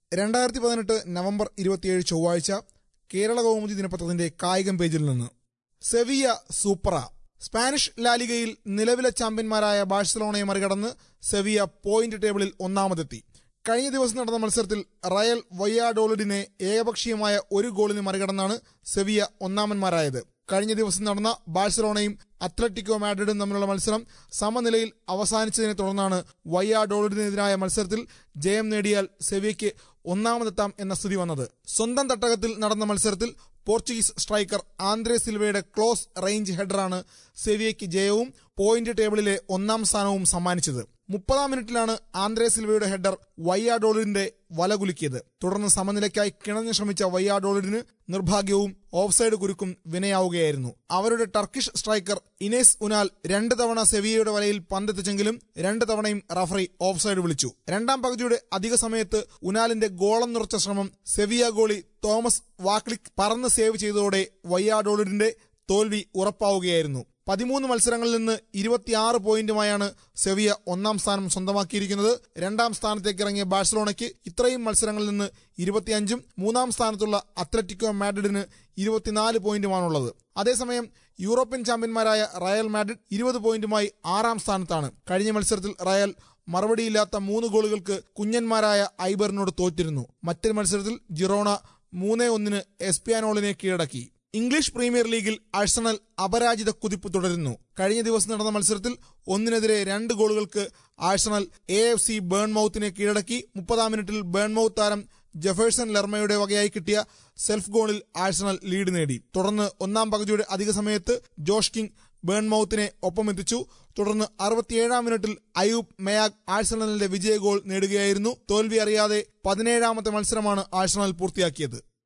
രണ്ടായിരത്തി പതിനെട്ട് നവംബർ ഇരുപത്തിയേഴ് ചൊവ്വാഴ്ച കേരള കൗമുദി ദിനപത്രത്തിന്റെ കായികം പേജിൽ നിന്ന് സെവിയ സൂപ്പറ സ്പാനിഷ് ലാലിഗയിൽ നിലവിലെ ചാമ്പ്യന്മാരായ ബാഴ്സലോണയെ മറികടന്ന് സെവിയ പോയിന്റ് ടേബിളിൽ ഒന്നാമതെത്തി കഴിഞ്ഞ ദിവസം നടന്ന മത്സരത്തിൽ റയൽ വയ്യാഡോളിഡിനെ ഏകപക്ഷീയമായ ഒരു ഗോളിന് മറികടന്നാണ് സെവിയ ഒന്നാമന്മാരായത് കഴിഞ്ഞ ദിവസം നടന്ന ബാഴ്സലോണയും അത്ലറ്റിക്കോ മാഡ്രിഡും തമ്മിലുള്ള മത്സരം സമനിലയിൽ അവസാനിച്ചതിനെ തുടർന്നാണ് വയ്യാഡോളിഡിനെതിരായ മത്സരത്തിൽ ജയം നേടിയാൽ സെവിയയ്ക്ക് ഒന്നാമതെത്താം എന്ന സ്ഥിതി വന്നത് സ്വന്തം തട്ടകത്തിൽ നടന്ന മത്സരത്തിൽ പോർച്ചുഗീസ് സ്ട്രൈക്കർ ആന്ദ്രേ സിൽവയുടെ ക്ലോസ് റേഞ്ച് ഹെഡറാണ് സെവിയയ്ക്ക് ജയവും പോയിന്റ് ടേബിളിലെ ഒന്നാം സ്ഥാനവും സമ്മാനിച്ചത് മുപ്പതാം മിനിറ്റിലാണ് ആന്ദ്രേ സിൽവയുടെ ഹെഡർ വയ്യാഡോളിഡിന്റെ വല കുലുക്കിയത് തുടർന്ന് സമനിലയ്ക്കായി കിണഞ്ഞു ശ്രമിച്ച വയ്യാഡോളിഡിന് നിർഭാഗ്യവും ഓഫ്സൈഡ് കുരുക്കും വിനയാവുകയായിരുന്നു അവരുടെ ടർക്കിഷ് സ്ട്രൈക്കർ ഇനേസ് ഉനാൽ രണ്ട് തവണ സെവിയയുടെ വലയിൽ പന്തെത്തിച്ചെങ്കിലും രണ്ട് തവണയും റഫറി ഓഫ്സൈഡ് വിളിച്ചു രണ്ടാം പകുതിയുടെ അധിക സമയത്ത് ഉനാലിന്റെ ഗോളം നിറച്ച ശ്രമം സെവിയ ഗോളി തോമസ് വാക്ലിക് പറന്ന് സേവ് ചെയ്തതോടെ വയ്യാഡോളിഡിന്റെ തോൽവി ഉറപ്പാവുകയായിരുന്നു പതിമൂന്ന് മത്സരങ്ങളിൽ നിന്ന് ഇരുപത്തിയാറ് പോയിന്റുമായാണ് സെവിയ ഒന്നാം സ്ഥാനം സ്വന്തമാക്കിയിരിക്കുന്നത് രണ്ടാം സ്ഥാനത്തേക്ക് ഇറങ്ങിയ ബാഴ്സലോണയ്ക്ക് ഇത്രയും മത്സരങ്ങളിൽ നിന്ന് ഇരുപത്തിയഞ്ചും മൂന്നാം സ്ഥാനത്തുള്ള അത്ലറ്റിക്കോ മാഡ്രിഡിന് ഇരുപത്തിനാല് പോയിന്റുമാണുള്ളത് അതേസമയം യൂറോപ്യൻ ചാമ്പ്യന്മാരായ റയൽ മാഡ്രിഡ് ഇരുപത് പോയിന്റുമായി ആറാം സ്ഥാനത്താണ് കഴിഞ്ഞ മത്സരത്തിൽ റയൽ മറുപടിയില്ലാത്ത മൂന്ന് ഗോളുകൾക്ക് കുഞ്ഞന്മാരായ ഐബറിനോട് തോറ്റിരുന്നു മറ്റൊരു മത്സരത്തിൽ ജിറോണ മൂന്നേ ഒന്നിന് എസ്പിയാനോളിനെ കീഴടക്കി ഇംഗ്ലീഷ് പ്രീമിയർ ലീഗിൽ അഴ്സണൽ അപരാജിത കുതിപ്പ് തുടരുന്നു കഴിഞ്ഞ ദിവസം നടന്ന മത്സരത്തിൽ ഒന്നിനെതിരെ രണ്ട് ഗോളുകൾക്ക് ആഴ്സണൽ എ എഫ് സി ബേൺമൌത്തിനെ കീഴടക്കി മുപ്പതാം മിനിറ്റിൽ ബേൺമൌത്ത് താരം ജെഫേഴ്സൺ ലെർമയുടെ വകയായി കിട്ടിയ സെൽഫ് ഗോളിൽ ആഴ്സണൽ ലീഡ് നേടി തുടർന്ന് ഒന്നാം പകുതിയുടെ അധിക സമയത്ത് ജോഷ് കിങ് ബേൺമൌത്തിനെ ഒപ്പമെത്തിച്ചു തുടർന്ന് അറുപത്തിയേഴാം മിനിറ്റിൽ അയൂബ് മെയാഗ് ആഴ്സണലിന്റെ വിജയ ഗോൾ നേടുകയായിരുന്നു തോൽവി അറിയാതെ പതിനേഴാമത്തെ മത്സരമാണ് ആഴ്സണൽ പൂർത്തിയാക്കിയത്